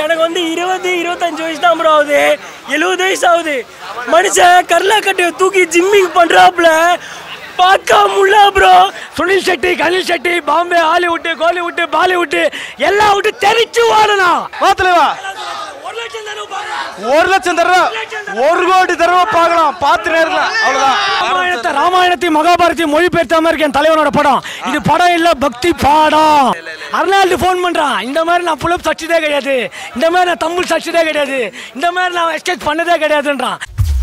எனக்கு வந்து இருபது இருபத்தஞ்சு வயசு தான் ப்ரோ ஆகுது எழுபது வயசு ஆகுது மனுஷன் கர்லா கட்டையை தூக்கி ஜிம்மிங் பண்றாப்புல பார்க்க முடியல ப்ரோ சுனில் செட்டி கனில் செட்டி பாம்பே ஹாலிவுட் கோலிவுட் பாலிவுட் எல்லாம் விட்டு தெரிச்சு வாழணும் பாத்துலவா ஒரு லட்சம் தடவை பாருங்க. ஒரு லட்சம் தடவை ஒரு கோடி தடவை பார்க்கலாம் பார்த்து நேரில் அவ்வளவுதான் ராமாயணத்தை ராமாயணத்தையும் மகாபாரத்தையும் மொழிபெயர்த்த மாதிரி என் தலைவனோட படம் இது படம் இல்ல பக்தி பாடம் அருணாள்டு ஃபோன் பண்றான் இந்த மாதிரி நான் புலப் சச்சிதே கிடையாது இந்த மாதிரி நான் தமிழ் சச்சிதே கிடையாது இந்த மாதிரி நான் எஸ்கேட் பண்ணதே கிடையாதுன்றான்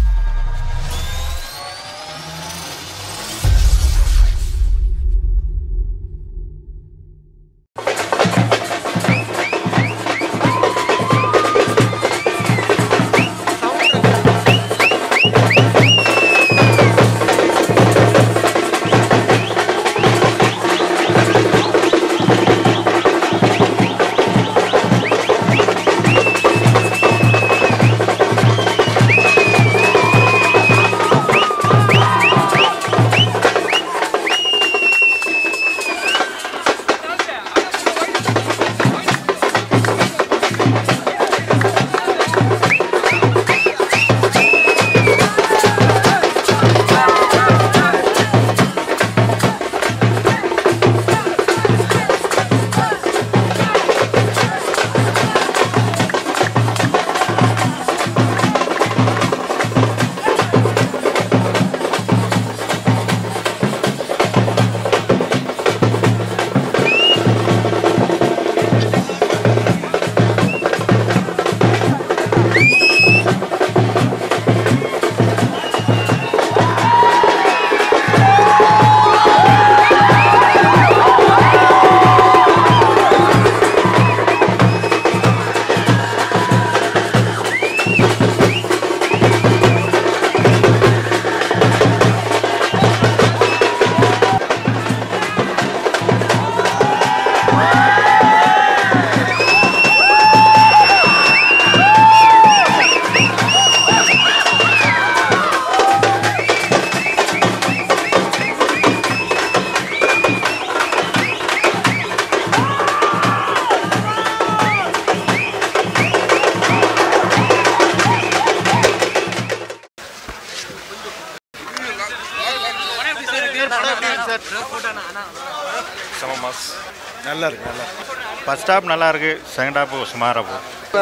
நல்லா இருக்கு நல்லா ஃபர்ஸ்ட் ஹாப் நல்லா இருக்கு செகண்ட் ஹாப் சுமாரா போ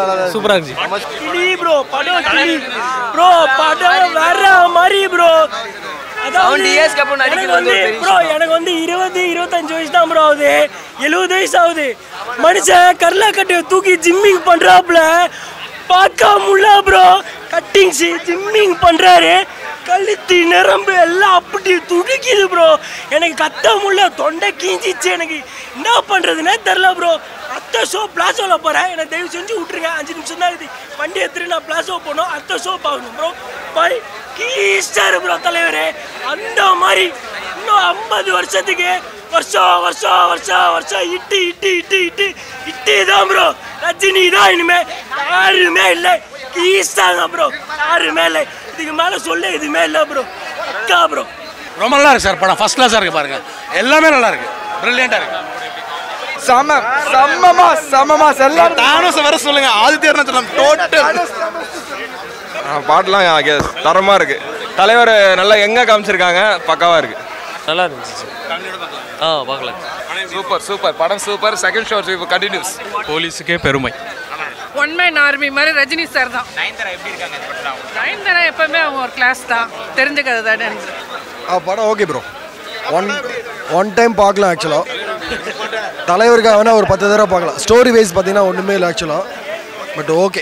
கிளி ப்ரோ படம் கிளி ப்ரோ படம் வேற மாதிரி ப்ரோ Seventy years க்கு அப்புறம் நடிக்கிறது வந்து ஒரு பெரிய ப்ரோ எனக்கு வந்து இருபது இருபத்தஞ்சு வயசு தான் ப்ரோ ஆகுது எழுபது வயசு ஆகுது மனுஷன் கர்லா கட்டையை தூக்கி ஜிம்மிங் பண்றாப்புல பார்க்க முடியல ப்ரோ கட்டிங்ஸ் ஜிம்மிங் பண்றாரு கழுத்து நரம்பு எல்லாம் அப்படி துடிக்குது ப்ரோ எனக்கு கத்த முடியல தொண்டை கீஞ்சிச்சு எனக்கு என்ன பண்றதுன்னே தெரில ப்ரோ அடுத்த ஷோ பிளாசோவில் போகிறேன் எனக்கு தயவு செஞ்சு விட்ருங்க அஞ்சு நிமிஷம் தான் இது வண்டி எடுத்துட்டு நான் பிளாசோ போகணும் அடுத்த ஷோ பார்க்கணும் ப்ரோ பாய் கீஸ்டாரு ப்ரோ தலைவரே அந்த மாதிரி இன்னும் ஐம்பது வருஷத்துக்கு வருஷம் வருஷம் வருஷம் வருஷம் இட்டு இட்டு இட்டு இட்டு இட்டு தான் ப்ரோ ரஜினி தான் இனிமே யாருமே இல்லை கீஸ்டாங்க ப்ரோ யாருமே இல்லை இதுக்கு மேலே சொல்ல எதுவுமே இல்லை ப்ரோ அக்கா ப்ரோ ரொம்ப நல்லா இருக்கு சார் படம் ஃபர்ஸ்ட் கிளாஸாக இருக்கு பாருங்க எல்லாமே நல்லா இருக்கு பிரில்லியண்டா இருக்கு செம்ம செம்மமா செம்மமா எல்லாரும் தானோஸ் வர சொல்லுங்க ஆதித்யர் சொல்லுங்க டோட்டல் பாட்டுலாம் கே- தரமா இருக்கு தலைவர் நல்லா எங்க காமிச்சிருக்காங்க பக்காவா இருக்கு நல்லா இருந்துச்சு ஆ பார்க்கலாம் சூப்பர் சூப்பர் படம் சூப்பர் செகண்ட் ஷோ கண்டினியூஸ் போலீஸுக்கே பெருமை ஒன் மேன் ஆர்மி மாதிரி ரஜினி சார் தான் நயன்தாரா எப்பவுமே அவங்க ஒரு கிளாஸ் தான் தெரிஞ்ச கதை தானே ஆ படம் okay bro one one time பார்க்கலாம் ஆக்சுவலாக தலைவருக்காக வேணால் ஒரு பத்து தடவை பார்க்கலாம் ஸ்டோரி வைஸ் பார்த்தீங்கன்னா ஒன்றுமே இல்லை ஆக்சுவலாக பட் ஓகே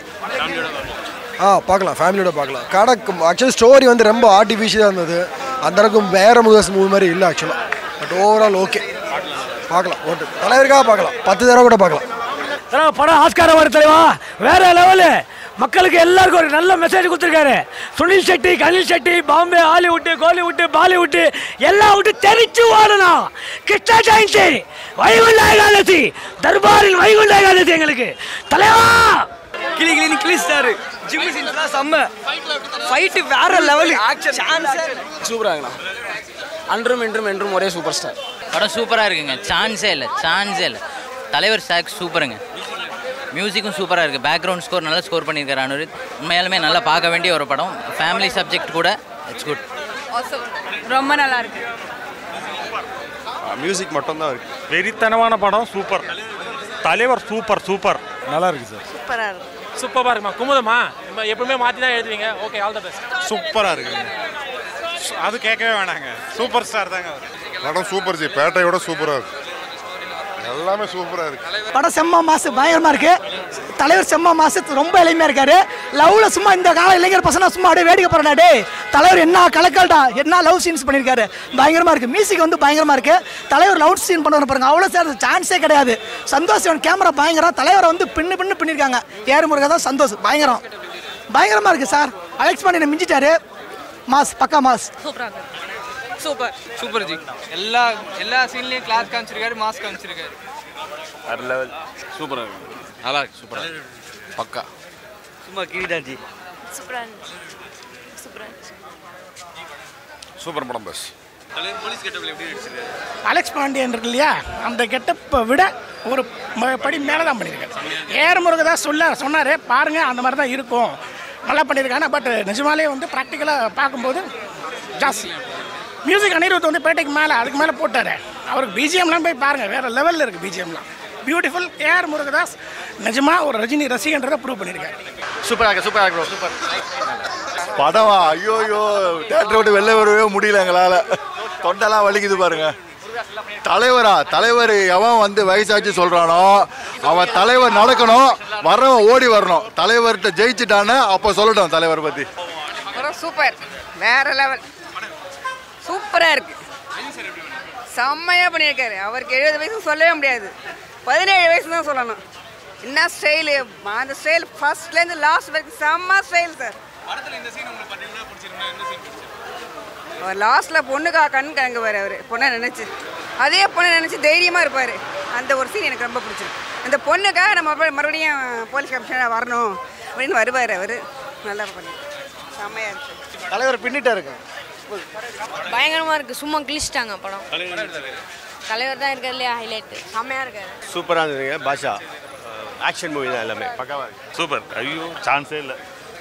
ஆ பார்க்கலாம் ஃபேமிலியோட பார்க்கலாம் கடக்கு ஆக்சுவலி ஸ்டோரி வந்து ரொம்ப ஆர்டிஃபிஷியலாக இருந்தது அந்த அளவுக்கு வேற முகஸ் மூவி மாதிரி இல்லை ஆக்சுவலாக பட் ஓவரால் ஓகே பார்க்கலாம் ஓட்டு தலைவருக்காக பார்க்கலாம் பத்து தடவை கூட பார்க்கலாம் தலைவா, படம் ஆஸ்கார வர தலைவா வேற லெவலு மக்களுக்கு எல்லாருக்கும் ஒரு நல்ல மெசேஜ் கொடுத்துருக்காரு சுனில் செட்டி கனில் செட்டி பாம்பே ஹாலிவுட் கோலிவுட் பாலிவுட் எல்லாம் விட்டு தெரிச்சு வாழணும் கிருஷ்ணா ஜெயந்தி வைகுண்ட ஏகாதசி தர்பாரில் வைகுண்ட ஏகாதசி எங்களுக்கு தலைவா கிளி கிளின்னு கிளிஸ்டாரு ஜிம்மி சீன்ஸ்லாம் செம்ம ஃபைட்டு வேற லெவலு சான்ஸே சூப்பராங்கண்ணா அன்றும் இன்றும் என்றும் ஒரே சூப்பர் ஸ்டார் படம் சூப்பராக இருக்குங்க சான்ஸே இல்லை சான்ஸே இல்லை தலைவர் சாக் சூப்பருங்க மியூசிக்கும் சூப்பராக இருக்குது பேக்ரவுண்ட் ஸ்கோர் நல்லா ஸ்கோர் பண்ணியிருக்காரு அனுரித் உண்மையாலுமே நல்லா பார்க்க வேண்டிய ஒரு படம் ஃபேமிலி சப்ஜெக்ட் கூட இட்ஸ் குட் ரொம்ப நல்லா இருக்கு மியூசிக் மட்டும்தான் இருக்கு வெறித்தனமான படம் சூப்பர் தலைவர் சூப்பர் சூப்பர் நல்லா இருக்கு சார் சூப்பராக இருக்கு சூப்பராக இருக்குமா குமுதமா நம்ம எப்பவுமே மாற்றி தான் எழுதுவீங்க ஓகே ஆல் த பெஸ்ட் சூப்பராக இருக்கு அது கேட்கவே வேணாங்க சூப்பர் ஸ்டார் தாங்க அவர் படம் சூப்பர் ஜி பேட்டையோட சூப்பராக இருக்கு எல்லாமே சூப்பராக இருக்கு படம் செம்ம மாசு பயங்கரமா இருக்கு தலைவர் செம்ம மாசு ரொம்ப எளிமையா இருக்காரு லவ்ல சும்மா இந்த கால இளைஞர் பசங்க சும்மா அப்படியே வேடிக்கை போறா டே தலைவர் என்ன கலக்கல்டா என்ன லவ் சீன்ஸ் பண்ணிருக்காரு பயங்கரமா இருக்கு மியூசிக் வந்து பயங்கரமா இருக்கு தலைவர் லவ் சீன் பண்ணுவாங்க பாருங்க அவ்வளோ சார் சான்ஸே கிடையாது சந்தோஷ் கேமரா பயங்கரம் தலைவரை வந்து பின்னு பின்னு பின்னிருக்காங்க ஏறு முருகா தான் சந்தோஷ் பயங்கரம் பயங்கரமா இருக்கு சார் அலெக்ஸ் பாண்டியனை மிஞ்சிட்டாரு மாஸ் பக்கா மாஸ் சூப்பராக இருக்கு சூப்பர் சூப்பர் ஜி எல்லா எல்லா சீன்லயும் கிளாஸ் காமிச்சிருக்காரு மாஸ் காமிச்சிருக்காரு சூப்பராக இருக்கு நல்லா இருக்கு சூப்பராக இருக்கு பக்கா சும்மா கிரீடாஜி சூப்பராக இருந்துச்சு சூப்பராக இருந்துச்சு சூப்பர் படம் பஸ் அலெக்ஸ் பாண்டியன் இருக்கு இல்லையா அந்த கெட்டப்பை விட ஒரு ம- படி மேலே தான் பண்ணியிருக்காரு ஏர் முருகதாஸ் சொல்ல சொன்னார் பாருங்க அந்த மாதிரி தான் இருக்கும் நல்லா பண்ணியிருக்காங்க பட் நிஜமாலே வந்து ப்ராக்டிக்கலாக பார்க்கும்போது ஜாஸ்தி மியூசிக் அனிருத் வந்து பேட்டைக்கு மேலே அதுக்கு மேலே போட்டார் அவருக்கு பிஜிஎம்லாம் போய் பாருங்கள் வேறு லெவலில் இருக்குது பிஜிஎம்லாம் பியூட்டிஃபுல் ஏஆர் முருகதாஸ் நிஜமா ஒரு ரஜினி ரசிகன்றதை ப்ரூவ் பண்ணியிருக்காரு சூப்பராக இருக்கு சூப்பராக இருக்கு சூப்பர் படமா ஐயோ ஐயோ தேட்டரை விட்டு வெளில வரவே முடியல எங்களால் தொண்டெல்லாம் வலிக்குது பாருங்க தலைவரா தலைவர் எவன் வந்து வயசாச்சு சொல்றானோ அவன் தலைவர் நடக்கணும் வர்றவன் ஓடி வரணும் தலைவர்கிட்ட ஜெயிச்சுட்டான்னு அப்போ சொல்லட்டும் தலைவர் பத்தி படம் சூப்பர் வேற லெவல் சூப்பராக இருக்கு செம்மையாக பண்ணியிருக்காரு அவருக்கு எழுபது வயசு சொல்லவே முடியாது பதினேழு வயசு தான் சொல்லணும் என்ன ஸ்டைலு அந்த ஸ்டைல் ஃபர்ஸ்ட்லேருந்து லாஸ்ட் வரைக்கும் செம்ம ஸ்டைல் சார் அவர் லாஸ்ட்டில் பொண்ணுக்கா கண் கலங்குவார் அவர் பொண்ணை நினச்சி அதே பொண்ணை நினச்சி தைரியமாக இருப்பார் அந்த ஒரு சீன் எனக்கு ரொம்ப பிடிச்சிருக்கு அந்த பொண்ணுக்காக நம்ம மறுபடி- மறுபடியும் போலீஸ் கமிஷனர் வரணும் அப்படின்னு வருவார் அவர் நல்லா பண்ணி செம்மையாக இருக்கு தலைவர் பின்னிட்டாருங்க பயங்கரமாக இருக்குது சும்மா கிழிச்சிட்டாங்க படம் தலைவர் தான் இருக்கிறதுலே ஹைலைட்டு செம்மையாக இருக்காரு சூப்பராக இருந்ததுங்க பாஷா ஆக்ஷன் மூவி தான் எல்லாமே பக்காவாக இருக்கு சூப்பர் ஐயோ சான்ஸே இல்லை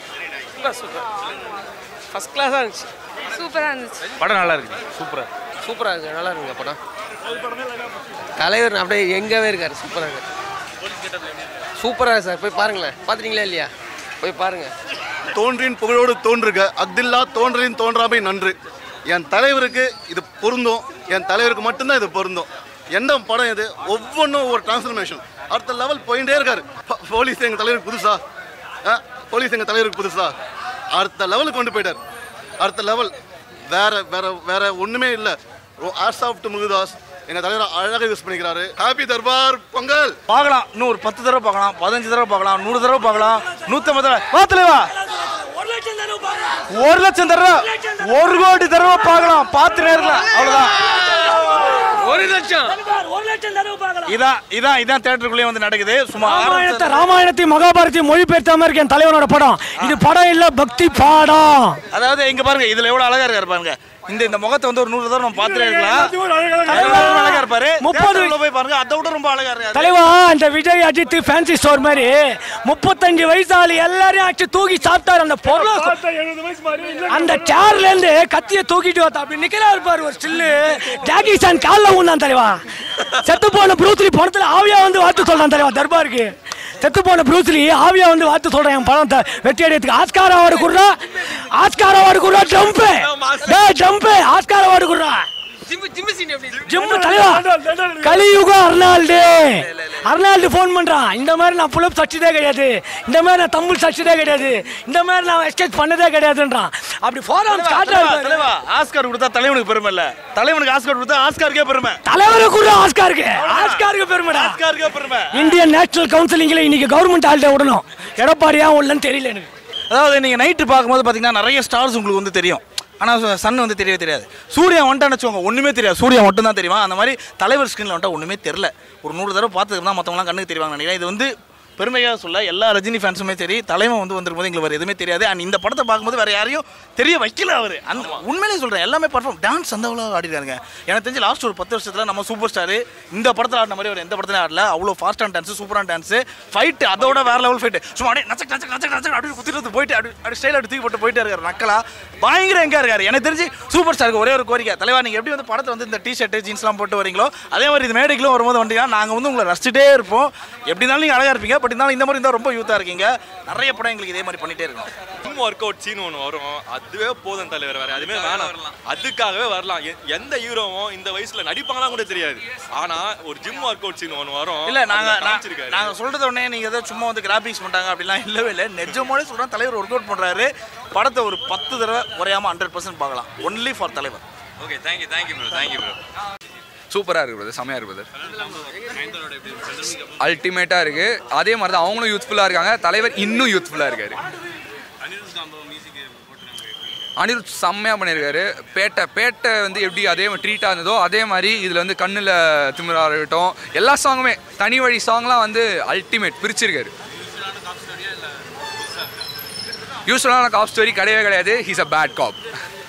ஃபர்ஸ்ட் கிளாஸாக இருந்துச்சு சூப்பராக இருந்துச்சு படம் நல்லா இருக்கு சூப்பராக சூப்பராக இருக்கு நல்லா இருக்குங்க படம் தலைவர் அப்படியே எங்கவே இருக்காரு சூப்பராக இருக்காரு சூப்பராக சார் போய் பாருங்களேன் பார்த்துட்டீங்களா இல்லையா போய் பாருங்க தோன்றின் புகழோடு தோன்றுக அக்தில்லா தோன்றலின் தோன்றாமை நன்று என் தலைவருக்கு இது பொருந்தும் என் தலைவருக்கு மட்டும்தான் இது பொருந்தும் எந்த படம் இது ஒவ்வொன்றும் ஒரு டிரான்ஸ்ஃபர்மேஷன் அடுத்த லெவல் போயிட்டே இருக்காரு ப- போலீஸ் எங்கள் தலைவருக்கு புதுசா ஆ, போலீஸ் எங்கள் தலைவருக்கு புதுசா அடுத்த லெவலுக்கு கொண்டு போயிட்டார் அடுத்த லெவல் வேற வேற வேற ஒன்றுமே இல்லை ஆர்ட்ஸ் ஆஃப் முருகதாஸ் எங்கள் தலைவர் அழகாக யூஸ் பண்ணிக்கிறாரு ஹாப்பி தர்பார் பொங்கல் பார்க்கலாம் இன்னும் ஒரு பத்து தடவை பார்க்கலாம் பதினஞ்சு தடவை பார்க்கலாம் நூறு தடவை பார்க்கலாம் நூற்றம்பது தடவை வா தலைவா ஒரு லட்சம் தடவை ஒரு கோடி தடவை பார்க்கலாம் பார்த்து நேரலாம் அவ்வளோதான் ஒரு லட்சம் ஒரு லட்சம் தடவை பார்க்கலாம் இதான் இதான் இதான் தேட்டருக்குள்ளேயே வந்து நடக்குது சும்மா ராமாயணத்தை ராமாயணத்தையும் மகாபாரத்தையும் மொழிபெயர்த்த மாதிரி இருக்கு என் தலைவனோட படம் இது படம் இல்ல பக்தி பாடம் அதாவது இங்க பாருங்க இதுல எவ்வளவு அழகா இருக்காரு பாருங்க இந்த இந்த முகத்தை வந்து ஒரு நூறு தடவை நம்ம பார்த்துட்டே இருக்கலாம் தலைவர் ரொம்ப அழகா இருப்பாரு முப்பது முப்பது போய் பாருங்க அதை விட ரொம்ப அழகா இருக்காரு தலைவா இந்த விஜய் அஜித் ஃபேன்சி ஸ்டோர் மாதிரி முப்பத்தஞ்சு வயசு ஆளு எல்லாரையும் அடிச்சு தூக்கி சாப்பிட்டாரு அந்த பொருளை அந்த சேர்ல இருந்து கத்திய தூக்கிட்டு வந்தா அப்படி நிக்கிறாரு பாரு ஒரு ஸ்டில்லு ஜாக்கி சான் கால்ல ஊந்தான் தலைவா செத்து போன ப்ரூஸ்லி பணத்துல ஆவியா வந்து வார்த்தை சொல்றான் தலைவா தர்பாருக்கு செத்து போன ப்ரூஸ்லி ஆவியா வந்து வார்த்தை சொல்றேன் என் பணத்தை வெற்றி அடையத்துக்கு ஆஸ்கார் அவார்டு குடுறா ஆஸ்கார் அவார்டு குடுறா ஜம்ப் டேய் ஜம்ப் ஆஸ்கார் அவார்டு குடுறா ஜிம்மு ஜிம்மு சீன் எப்படி ஜிம்மு தலைவா கலியுகம் அர்னால்டு அர்னால்டு ஃபோன் பண்றான் இந்த மாதிரி நான் புலப் சச்சிதே கிடையாது இந்த மாதிரி நான் தமிழ் சச்சிதே கிடையாது இந்த மாதிரி நான் எஸ்கேட் பண்ணதே கிடையாதுன்றான் அப்படி ஃபோரம் தலைவா, தலைவா ஆஸ்கார் கொடுத்தா தலைவனுக்கு பெருமை இல்ல தலைவனுக்கு ஆஸ்கார் கொடுத்தா ஆஸ்காருக்கே பெருமை தலைவருக்கு கூட ஆஸ்காருக்கு ஆஸ்காருக்கு பெருமைடா ஆஸ்காருக்கே பெருமை இந்தியன் நேஷனல் கவுன்சிலிங்ல இன்னைக்கு கவர்மெண்ட் ஆள்கிட்ட விடணும் எடப்பாடி ஏன் உள்ளன்னு தெரியல எனக்கு அதாவது நீங்க நைட்டு பார்க்கும்போது பாத்தீங்கன்னா நிறைய ஸ்டார்ஸ் உங்களுக்கு வந்து தெரியும் ஆனா சன் வந்து தெரியவே தெரியாது சூர்யா வந்துட்டான்னு வச்சுக்கோங்க ஒண்ணுமே தெரியாது சூர்யா மட்டும் தான் தெரியுமா அந்த மாதிரி தலைவர் ஸ்கிரீன்ல வந்துட்டா ஒண்ணுமே தெரியல ஒரு நூறு தடவை பார்த்துக்கு தான் மற்றவங்களாம் கண்ணுக்கு தெரிவாங்க நினைக்கிறேன் இது வந்து பெருமையாக சொல்ல எல்லா ரஜினி ஃபேன்ஸுமே சரி தலைவன் வந்து வந்திருக்கும்போது எங்களுக்கு வேறு எதுவுமே தெரியாது அண்ட் இந்த படத்தை பார்க்கும்போது வேறு யாரையும் தெரிய வைக்கல அவர் அந்த உண்மையிலேயே சொல்கிறேன் எல்லாமே பர்ஃபார்ம் டான்ஸ் அந்த அவ்வளோ ஆடிருக்காங்க எனக்கு தெரிஞ்சு லாஸ்ட் ஒரு பத்து வருஷத்தில் நம்ம சூப்பர் ஸ்டார் இந்த படத்தில் ஆடின மாதிரி அவர் எந்த படத்துலையும் ஆடல அவ்வளோ ஃபாஸ்டான டான்ஸ் சூப்பரான டான்ஸ் ஃபைட்டு அதோட வேற லெவல் ஃபைட்டு சும்மா அப்படியே நச்சக் நச்சக் நச்சக் நச்சக் அப்படி குத்திட்டு போயிட்டு அப்படி அப்படி ஸ்டைல் அப்படி தூக்கி போட்டு போயிட்டே இருக்காரு நக்கலா பயங்கர எங்கே இருக்காரு எனக்கு தெரிஞ்சு சூப்பர் ஸ்டாருக்கு ஒரே ஒரு கோரிக்கை தலைவா நீங்கள் எப்படி வந்து படத்தை வந்து இந்த டிஷர்ட் ஜீன்ஸ்லாம் போட்டு வரீங்களோ அதே மாதிரி இது மேடைகளும் வரும்போது வந்தீங்கன்னா நாங்கள் வந்து உங்களை ரசிச்சுட்டே இருப்போம் எப்படி இருந்தாலும் நீங்கள் அழகாக இருப்பீங்க பட் இருந்தாலும் இந்த மாதிரி இருந்தால் ரொம்ப யூத்தாக இருக்கீங்க நிறைய படம் எங்களுக்கு இதே மாதிரி பண்ணிட்டே இருக்கணும் ஜிம் ஒர்க் அவுட் சீன் ஒன்று வரும் அதுவே போதும் தலைவர் வேற எதுவுமே வேணாம் அதுக்காகவே வரலாம் எ- எந்த ஹீரோவும் இந்த வயசுல நடிப்பாங்களா கூட தெரியாது ஆனா ஒரு ஜிம் ஒர்க் அவுட் சீன் ஒன்று வரும் இல்ல நாங்க அதுல காமிச்சிருக்காரு. நாங்க சொல்றது உடனே நீங்க ஏதோ சும்மா வந்து கிராபிக்ஸ் பண்ணிட்டாங்க அப்படிலாம் இல்லவே இல்லை நிஜமோட சொல்றேன் தலைவர் ஒர்க் அவுட் பண்றாரு படத்தை ஒரு பத்து தடவை குறையாம ஹண்ட்ரட் பர்சன்ட் பார்க்கலாம் ஒன்லி ஃபார் தலைவர் okay thank you thank you bro thank you bro சூப்பராக இருக்கு பிரதர் செம்மையாக இருக்கு பிரதர் அல்டிமேட்டாக இருக்கு அதே மாதிரி தான் அவங்களும் யூத்ஃபுல்லாக இருக்காங்க தலைவர் இன்னும் யூத்ஃபுல்லாக இருக்காரு அனிருத் செம்மையாக பண்ணியிருக்காரு பேட்டை பேட்டை வந்து எப்படி அதே மாதிரி ட்ரீட்டாக இருந்ததோ அதே மாதிரி இதில் வந்து கண்ணில் திமிரா இருக்கட்டும் எல்லா சாங்குமே தனி வழி சாங்லாம் வந்து அல்டிமேட் பிரிச்சிருக்காரு யூஸ்வலான காப் ஸ்டோரி கிடையவே கிடையாது ஹீஸ் அ பேட் காப்